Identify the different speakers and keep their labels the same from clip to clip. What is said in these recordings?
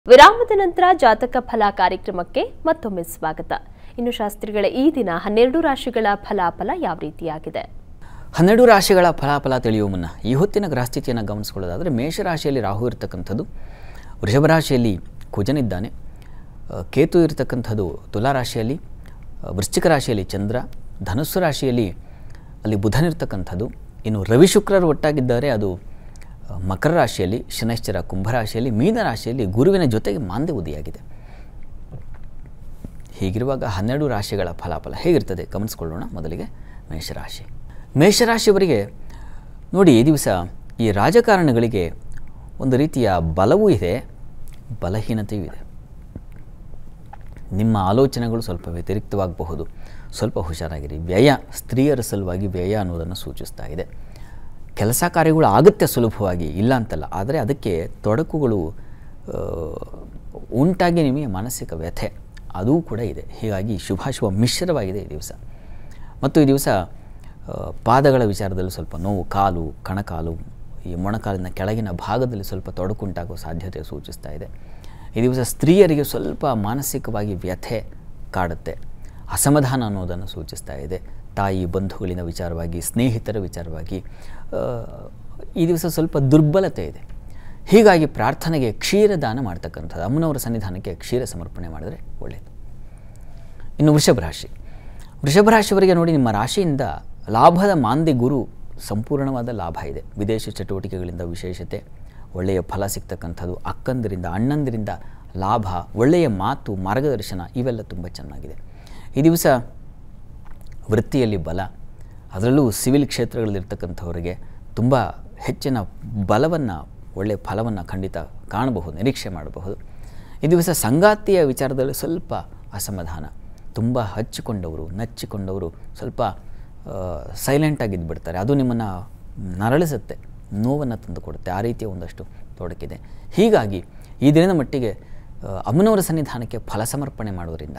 Speaker 1: ವಿರಾಮದ ನಂತರ ಜಾತಕ ಫಲ ಕಾರ್ಯಕ್ರಮಕ್ಕೆ ಮತ್ತೊಮ್ಮೆ ಸ್ವಾಗತ ಇನ್ನು ಶಾಸ್ತ್ರಿಗಳ ಈ ದಿನ ಹನ್ನೆರಡು ರಾಶಿಗಳ ಫಲಾಫಲ ಯಾವ ರೀತಿಯಾಗಿದೆ
Speaker 2: ಹನ್ನೆರಡು ರಾಶಿಗಳ ಫಲಾಫಲ ತಿಳಿಯುವ ಮುನ್ನ ಈ ಹೊತ್ತಿನ ಗ್ರಹಸ್ಥಿತಿಯನ್ನು ಗಮನಿಸಿಕೊಳ್ಳೋದಾದರೆ ಮೇಷರಾಶಿಯಲ್ಲಿ ರಾಹು ಇರತಕ್ಕಂಥದ್ದು ವೃಷಭ ರಾಶಿಯಲ್ಲಿ ಕುಜನಿದ್ದಾನೆ ಆ, ಕೇತು ಇರತಕ್ಕಂಥದ್ದು ತುಲಾ ರಾಶಿಯಲ್ಲಿ ಆ, ವೃಶ್ಚಿಕ ರಾಶಿಯಲ್ಲಿ ಚಂದ್ರ ಧನುಸ್ಸು ರಾಶಿಯಲ್ಲಿ ಅಲ್ಲಿ ಬುಧನಿರ್ತಕ್ಕಂಥದ್ದು ಇನ್ನು ರವಿ ಶುಕ್ರರು ಒಟ್ಟಾಗಿದ್ದಾರೆ ಅದು ಆ, ಮಕರ ರಾಶಿಯಲ್ಲಿ ಶನೈಶ್ಚರ ಕುಂಭರಾಶಿಯಲ್ಲಿ ಮೀನ ರಾಶಿಯಲ್ಲಿ ಗುರುವಿನ ಜೊತೆಗೆ ಮಾಂದ್ಯ ಉದಿಯಾಗಿದೆ ಹೀಗಿರುವಾಗ ಹನ್ನೆರಡು ರಾಶಿಗಳ ಫಲಾಫಲ ಹೇಗಿರ್ತದೆ ಗಮನಿಸ್ಕೊಳ್ಳೋಣ ಮೊದಲಿಗೆ ಮೇಷರಾಶಿ ಮೇಷರಾಶಿಯವರಿಗೆ ನೋಡಿ ಈ ದಿವಸ ಈ ರಾಜಕಾರಣಿಗಳಿಗೆ ಒಂದು ರೀತಿಯ ಬಲವೂ ಇದೆ ಬಲಹೀನತೆಯೂ ಇದೆ ನಿಮ್ಮ ಆಲೋಚನೆಗಳು ಸ್ವಲ್ಪ ವ್ಯತಿರಿಕ್ತವಾಗಬಹುದು ಸ್ವಲ್ಪ ಹುಷಾರಾಗಿರಿ ವ್ಯಯ ಸ್ತ್ರೀಯರ ಸಲುವಾಗಿ ವ್ಯಯ ಅನ್ನೋದನ್ನು ಸೂಚಿಸ್ತಾ ಇದೆ ಕೆಲಸ ಕಾರ್ಯಗಳು ಆಗುತ್ತೆ ಸುಲಭವಾಗಿ ಇಲ್ಲ ಅಂತಲ್ಲ ಆದರೆ ಅದಕ್ಕೆ ತೊಡಕುಗಳು ಆ, ಉಂಟಾಗಿ ನಿಮಗೆ ಮಾನಸಿಕ ವ್ಯಥೆ ಅದೂ ಕೂಡ ಇದೆ ಹೀಗಾಗಿ ಶುಭಾಶುಭ ಮಿಶ್ರವಾಗಿದೆ ಈ ದಿವಸ ಮತ್ತು ಈ ದಿವಸ ಆ, ಪಾದಗಳ ವಿಚಾರದಲ್ಲಿ ಸ್ವಲ್ಪ ನೋವು ಕಾಲು ಕಣಕಾಲು ಈ ಮೊಣಕಾಲಿನ ಕೆಳಗಿನ ಭಾಗದಲ್ಲಿ ಸ್ವಲ್ಪ ತೊಡಕುಂಟಾಗುವ ಸಾಧ್ಯತೆ ಸೂಚಿಸ್ತಾ ಇದೆ ಈ ದಿವಸ ಸ್ತ್ರೀಯರಿಗೆ ಸ್ವಲ್ಪ ಮಾನಸಿಕವಾಗಿ ವ್ಯಥೆ ಕಾಡುತ್ತೆ ಅಸಮಾಧಾನ ಅನ್ನೋದನ್ನು ಸೂಚಿಸ್ತಾ ಇದೆ ತಾಯಿ ಬಂಧುಗಳಿನ ವಿಚಾರವಾಗಿ ಸ್ನೇಹಿತರ ವಿಚಾರವಾಗಿ ಆ, ಈ ದಿವಸ ಸ್ವಲ್ಪ ದುರ್ಬಲತೆ ಇದೆ ಹೀಗಾಗಿ ಪ್ರಾರ್ಥನೆಗೆ ಕ್ಷೀರದಾನ ಮಾಡ್ತಕ್ಕಂಥದ್ದು ಅಮ್ಮನವರ ಸನ್ನಿಧಾನಕ್ಕೆ ಕ್ಷೀರ ಸಮರ್ಪಣೆ ಮಾಡಿದರೆ ಒಳ್ಳೆಯದು ಇನ್ನು ವೃಷಭ ರಾಶಿ ವೃಷಭ ರಾಶಿಯವರಿಗೆ ನೋಡಿ ನಿಮ್ಮ ರಾಶಿಯಿಂದ ಲಾಭದ ಮಾಂದಿ ಗುರು ಸಂಪೂರ್ಣವಾದ ಲಾಭ ಇದೆ ವಿದೇಶ ಚಟುವಟಿಕೆಗಳಿಂದ ವಿಶೇಷತೆ ಒಳ್ಳೆಯ ಫಲ ಸಿಗ್ತಕ್ಕಂಥದ್ದು ಅಕ್ಕಂದಿರಿಂದ ಅಣ್ಣಂದಿರಿಂದ ಲಾಭ ಒಳ್ಳೆಯ ಮಾತು ಮಾರ್ಗದರ್ಶನ ಇವೆಲ್ಲ ತುಂಬ ಚೆನ್ನಾಗಿದೆ ಈ ದಿವಸ ವೃತ್ತಿಯಲ್ಲಿ ಬಲ ಅದರಲ್ಲೂ ಸಿವಿಲ್ ಕ್ಷೇತ್ರಗಳಲ್ಲಿರ್ತಕ್ಕಂಥವರಿಗೆ ತುಂಬ ಹೆಚ್ಚಿನ ಬಲವನ್ನು ಒಳ್ಳೆಯ ಫಲವನ್ನು ಖಂಡಿತ ಕಾಣಬಹುದು ನಿರೀಕ್ಷೆ ಮಾಡಬಹುದು ಈ ದಿವಸ ಸಂಗಾತಿಯ ವಿಚಾರದಲ್ಲಿ ಸ್ವಲ್ಪ ಅಸಮಾಧಾನ ತುಂಬ ಹಚ್ಚಿಕೊಂಡವರು ನಚ್ಚಿಕೊಂಡವರು ಸ್ವಲ್ಪ ಸೈಲೆಂಟಾಗಿದ್ದು ಬಿಡ್ತಾರೆ ಅದು ನಿಮ್ಮನ್ನು ನರಳಿಸುತ್ತೆ ನೋವನ್ನು ತಂದುಕೊಡುತ್ತೆ ಆ ರೀತಿಯ ಒಂದಷ್ಟು ತೊಡಕಿದೆ ಹೀಗಾಗಿ ಈ ದಿನದ ಮಟ್ಟಿಗೆ ಆ, ಅಮ್ಮನವರ ಸನ್ನಿಧಾನಕ್ಕೆ ಫಲ ಸಮರ್ಪಣೆ ಮಾಡೋದರಿಂದ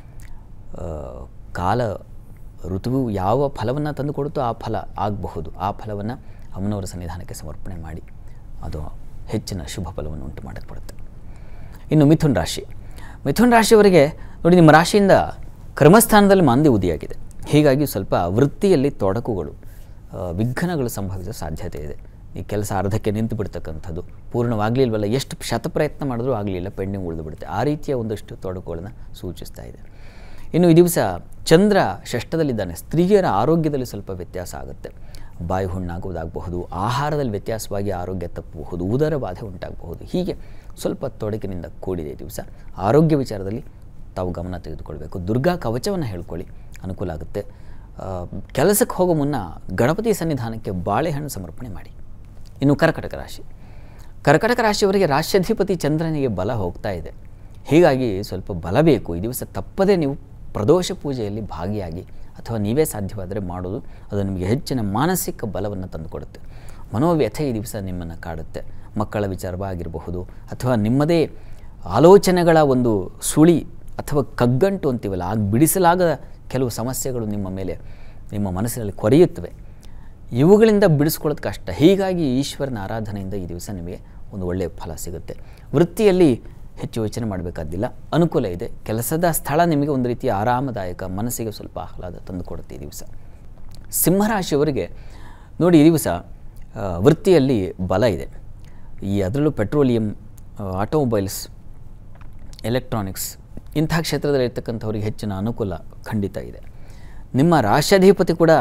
Speaker 2: ಆ, ಕಾಲ ಋತುವು ಯಾವ ಫಲವನ್ನು ತಂದುಕೊಡುತ್ತೋ ಆ ಫಲ ಆಗಬಹುದು ಆ ಫಲವನ್ನು ಅಮ್ಮನವರ ಸನ್ನಿಧಾನಕ್ಕೆ ಸಮರ್ಪಣೆ ಮಾಡಿ ಅದು ಹೆಚ್ಚಿನ ಶುಭ ಫಲವನ್ನು ಉಂಟು ಮಾಡಕ್ಕೆ ಬರುತ್ತೆ ಇನ್ನು ಮಿಥುನ್ ರಾಶಿ ಮಿಥುನ್ ರಾಶಿಯವರಿಗೆ ನೋಡಿ ನಿಮ್ಮ ರಾಶಿಯಿಂದ ಕರ್ಮಸ್ಥಾನದಲ್ಲಿ ಮಾಂದ್ಯ ಉದಿಯಾಗಿದೆ ಹೀಗಾಗಿ ಸ್ವಲ್ಪ ವೃತ್ತಿಯಲ್ಲಿ ತೊಡಕುಗಳು ಆ, ವಿಘ್ನಗಳು ಸಂಭವಿಸುವ ಸಾಧ್ಯತೆ ಇದೆ ಈ ಕೆಲಸ ಅರ್ಧಕ್ಕೆ ನಿಂತು ಬಿಡ್ತಕ್ಕಂಥದ್ದು ಪೂರ್ಣವಾಗಲಿಲ್ವಲ್ಲ ಎಷ್ಟು ಶತಪ್ರಯತ್ನ ಮಾಡಿದ್ರೂ ಆಗಲಿಲ್ಲ ಪೆಂಡಿಂಗ್ ಉಳಿದು ಬಿಡುತ್ತೆ ಆ ರೀತಿಯ ಒಂದಷ್ಟು ತೊಡಕುಗಳನ್ನು ಸೂಚಿಸ್ತಾ ಇದೆ ಇನ್ನು ಈ ದಿವಸ ಚಂದ್ರ ಷಷ್ಠದಲ್ಲಿದ್ದಾನೆ ಸ್ತ್ರೀಯರ ಆರೋಗ್ಯದಲ್ಲಿ ಸ್ವಲ್ಪ ವ್ಯತ್ಯಾಸ ಆಗುತ್ತೆ ಬಾಯಿ ಹುಣ್ಣಾಗುವುದಾಗಬಹುದು ಆಹಾರದಲ್ಲಿ ವ್ಯತ್ಯಾಸವಾಗಿ ಆರೋಗ್ಯ ತಪ್ಪಬಹುದು ಉದರ ಬಾಧೆ ಉಂಟಾಗಬಹುದು ಹೀಗೆ ಸ್ವಲ್ಪ ತೊಡಕಿನಿಂದ ಕೂಡಿದೆ ಈ ದಿವಸ ಆರೋಗ್ಯ ವಿಚಾರದಲ್ಲಿ ತಾವು ಗಮನ ತೆಗೆದುಕೊಳ್ಬೇಕು ದುರ್ಗಾ ಕವಚವನ್ನು ಹೇಳ್ಕೊಳ್ಳಿ ಅನುಕೂಲ ಆಗುತ್ತೆ ಆ, ಕೆಲಸಕ್ಕೆ ಹೋಗೋ ಮುನ್ನ ಗಣಪತಿ ಸನ್ನಿಧಾನಕ್ಕೆ ಬಾಳೆಹಣ್ಣು ಸಮರ್ಪಣೆ ಮಾಡಿ ಇನ್ನು ಕರ್ಕಟಕ ರಾಶಿ ಕರ್ಕಟಕ ರಾಶಿಯವರಿಗೆ ರಾಶ್ಯಾಧಿಪತಿ ಚಂದ್ರನಿಗೆ ಬಲ ಹೋಗ್ತಾ ಇದೆ ಹೀಗಾಗಿ ಸ್ವಲ್ಪ ಬಲ ಬೇಕು ಈ ದಿವಸ ತಪ್ಪದೇ ನೀವು ಪ್ರದೋಷ ಪೂಜೆಯಲ್ಲಿ ಭಾಗಿಯಾಗಿ ಅಥವಾ ನೀವೇ ಸಾಧ್ಯವಾದರೆ ಮಾಡೋದು ಅದು ನಿಮಗೆ ಹೆಚ್ಚಿನ ಮಾನಸಿಕ ಬಲವನ್ನು ತಂದುಕೊಡುತ್ತೆ ಮನೋವ್ಯಥೆ ಈ ದಿವಸ ನಿಮ್ಮನ್ನು ಕಾಡುತ್ತೆ ಮಕ್ಕಳ ವಿಚಾರವಾಗಿರಬಹುದು ಅಥವಾ ನಿಮ್ಮದೇ ಆಲೋಚನೆಗಳ ಒಂದು ಸುಳಿ ಅಥವಾ ಕಗ್ಗಂಟು ಅಂತೀವಲ್ಲ ಆಗ ಬಿಡಿಸಲಾಗದ ಕೆಲವು ಸಮಸ್ಯೆಗಳು ನಿಮ್ಮ ಮೇಲೆ ನಿಮ್ಮ ಮನಸ್ಸಿನಲ್ಲಿ ಕೊರೆಯುತ್ತವೆ ಇವುಗಳಿಂದ ಬಿಡಿಸ್ಕೊಳ್ಳೋದು ಕಷ್ಟ ಹೀಗಾಗಿ ಈಶ್ವರನ ಆರಾಧನೆಯಿಂದ ಈ ದಿವಸ ನಿಮಗೆ ಒಂದು ಒಳ್ಳೆಯ ಫಲ ಸಿಗುತ್ತೆ ವೃತ್ತಿಯಲ್ಲಿ ಹೆಚ್ಚು ಯೋಚನೆ ಮಾಡಬೇಕಾದಿಲ್ಲ ಅನುಕೂಲ ಇದೆ ಕೆಲಸದ ಸ್ಥಳ ನಿಮಗೆ ಒಂದು ರೀತಿಯ ಆರಾಮದಾಯಕ ಮನಸ್ಸಿಗೆ ಸ್ವಲ್ಪ ಆಹ್ಲಾದ ತಂದುಕೊಡುತ್ತೆ ಈ ದಿವಸ ಸಿಂಹರಾಶಿಯವರಿಗೆ ನೋಡಿ ಈ ದಿವಸ ಆ, ವೃತ್ತಿಯಲ್ಲಿ ಬಲ ಇದೆ ಈ ಅದರಲ್ಲೂ ಪೆಟ್ರೋಲಿಯಂ ಆ, ಆಟೋಮೊಬೈಲ್ಸ್ ಎಲೆಕ್ಟ್ರಾನಿಕ್ಸ್ ಇಂಥ ಕ್ಷೇತ್ರದಲ್ಲಿ ಇರ್ತಕ್ಕಂಥವ್ರಿಗೆ ಹೆಚ್ಚಿನ ಅನುಕೂಲ ಖಂಡಿತ ಇದೆ ನಿಮ್ಮ ರಾಷ್ಟ್ರಾಧಿಪತಿ ಕೂಡ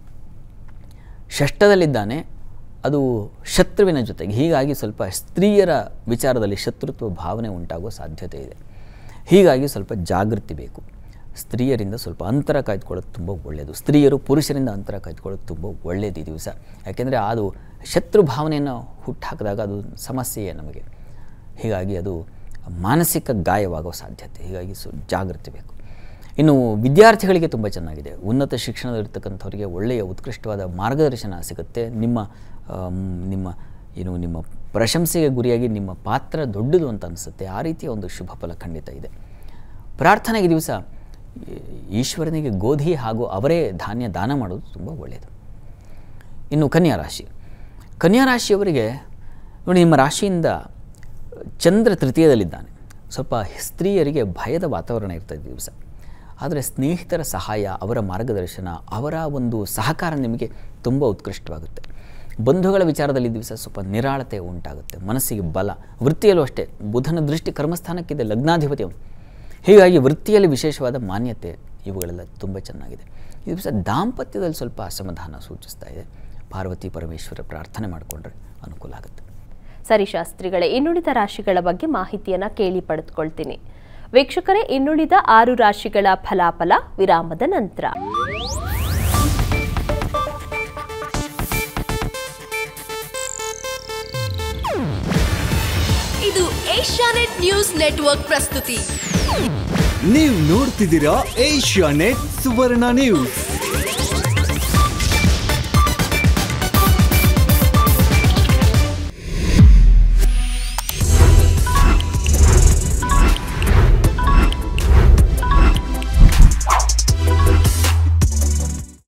Speaker 2: ಷಷ್ಠದಲ್ಲಿದ್ದಾನೆ ಅದು ಶತ್ರುವಿನ ಜೊತೆಗೆ ಹೀಗಾಗಿ ಸ್ವಲ್ಪ ಸ್ತ್ರೀಯರ ವಿಚಾರದಲ್ಲಿ ಶತ್ರುತ್ವ ಭಾವನೆ ಉಂಟಾಗುವ ಸಾಧ್ಯತೆ ಇದೆ ಹೀಗಾಗಿ ಸ್ವಲ್ಪ ಜಾಗೃತಿ ಬೇಕು ಸ್ತ್ರೀಯರಿಂದ ಸ್ವಲ್ಪ ಅಂತರ ಕಾಯ್ದುಕೊಳ್ಳೋದು ತುಂಬ ಒಳ್ಳೆಯದು ಸ್ತ್ರೀಯರು ಪುರುಷರಿಂದ ಅಂತರ ಕಾಯ್ದುಕೊಳ್ಳೋದು ತುಂಬ ಒಳ್ಳೆಯದು ಈ ದಿವಸ ಯಾಕೆಂದರೆ ಅದು ಶತ್ರು ಭಾವನೆಯನ್ನು ಹುಟ್ಟಾಕಿದಾಗ ಅದು ಸಮಸ್ಯೆಯೇ ನಮಗೆ ಹೀಗಾಗಿ ಅದು ಮಾನಸಿಕ ಗಾಯವಾಗುವ ಸಾಧ್ಯತೆ ಹೀಗಾಗಿ ಸು ಜಾಗೃತಿ ಬೇಕು ಇನ್ನು ವಿದ್ಯಾರ್ಥಿಗಳಿಗೆ ತುಂಬ ಚೆನ್ನಾಗಿದೆ ಉನ್ನತ ಶಿಕ್ಷಣದಲ್ಲಿರ್ತಕ್ಕಂಥವರಿಗೆ ಒಳ್ಳೆಯ ಉತ್ಕೃಷ್ಟವಾದ ಮಾರ್ಗದರ್ಶನ ಸಿಗುತ್ತೆ ನಿಮ್ಮ ಆಮ್, ನಿಮ್ಮ ಏನು ನಿಮ್ಮ ಪ್ರಶಂಸೆಗೆ ಗುರಿಯಾಗಿ ನಿಮ್ಮ ಪಾತ್ರ ದೊಡ್ಡದು ಅಂತ ಅನಿಸುತ್ತೆ ಆ ರೀತಿಯ ಒಂದು ಶುಭ ಫಲ ಖಂಡಿತ ಇದೆ ಪ್ರಾರ್ಥನೆಗೆ ದಿವಸ ಈಶ್ವರನಿಗೆ ಗೋಧಿ ಹಾಗೂ ಅವರೇ ಧಾನ್ಯ ದಾನ ಮಾಡೋದು ತುಂಬ ಒಳ್ಳೆಯದು ಇನ್ನು ಕನ್ಯಾ ರಾಶಿ ಕನ್ಯಾ ರಾಶಿಯವರಿಗೆ ನೋಡಿ ನಿಮ್ಮ ರಾಶಿಯಿಂದ ಚಂದ್ರ ತೃತೀಯದಲ್ಲಿದ್ದಾನೆ ಸ್ವಲ್ಪ ಸ್ತ್ರೀಯರಿಗೆ ಭಯದ ವಾತಾವರಣ ಇರ್ತದೆ ಈ ದಿವಸ ಆದರೆ ಸ್ನೇಹಿತರ ಸಹಾಯ ಅವರ ಮಾರ್ಗದರ್ಶನ ಅವರ ಒಂದು ಸಹಕಾರ ನಿಮಗೆ ತುಂಬ ಉತ್ಕೃಷ್ಟವಾಗುತ್ತೆ ಬಂಧುಗಳ ವಿಚಾರದಲ್ಲಿ ಈ ದಿವಸ ಸ್ವಲ್ಪ ನಿರಾಳತೆ ಉಂಟಾಗುತ್ತೆ ಮನಸ್ಸಿಗೆ ಬಲ ವೃತ್ತಿಯಲ್ಲೂ ಅಷ್ಟೇ ಬುಧನ ದೃಷ್ಟಿ ಕರ್ಮಸ್ಥಾನಕ್ಕಿದೆ ಲಗ್ನಾಧಿಪತಿ ಅವನು ಹೀಗಾಗಿ ವೃತ್ತಿಯಲ್ಲಿ ವಿಶೇಷವಾದ ಮಾನ್ಯತೆ ಇವುಗಳೆಲ್ಲ ತುಂಬ ಚೆನ್ನಾಗಿದೆ ಈ ದಿವಸ ದಾಂಪತ್ಯದಲ್ಲಿ ಸ್ವಲ್ಪ ಅಸಮಾಧಾನ ಸೂಚಿಸ್ತಾ ಇದೆ ಪಾರ್ವತಿ ಪರಮೇಶ್ವರ ಪ್ರಾರ್ಥನೆ ಮಾಡಿಕೊಂಡ್ರೆ ಅನುಕೂಲ ಆಗುತ್ತೆ
Speaker 1: ಸರಿ ಶಾಸ್ತ್ರಿಗಳೇ ಇನ್ನುಳಿದ ರಾಶಿಗಳ ಬಗ್ಗೆ ಮಾಹಿತಿಯನ್ನ ಕೇಳಿ ಪಡೆದುಕೊಳ್ತೀನಿ ವೀಕ್ಷಕರೇ ಇನ್ನುಳಿದ ಆರು ರಾಶಿಗಳ ಫಲಾಫಲ ವಿರಾಮದ ನಂತರ
Speaker 3: ಇದು ಏಷ್ಯಾನೆಟ್ ನ್ಯೂಸ್ ನೆಟ್ವರ್ಕ್ ಪ್ರಸ್ತುತಿ
Speaker 4: ನೀವು ನೋಡ್ತಿದ್ದೀರಾ ಏಷ್ಯಾ ನೆಟ್ ಸುವರ್ಣ ನ್ಯೂಸ್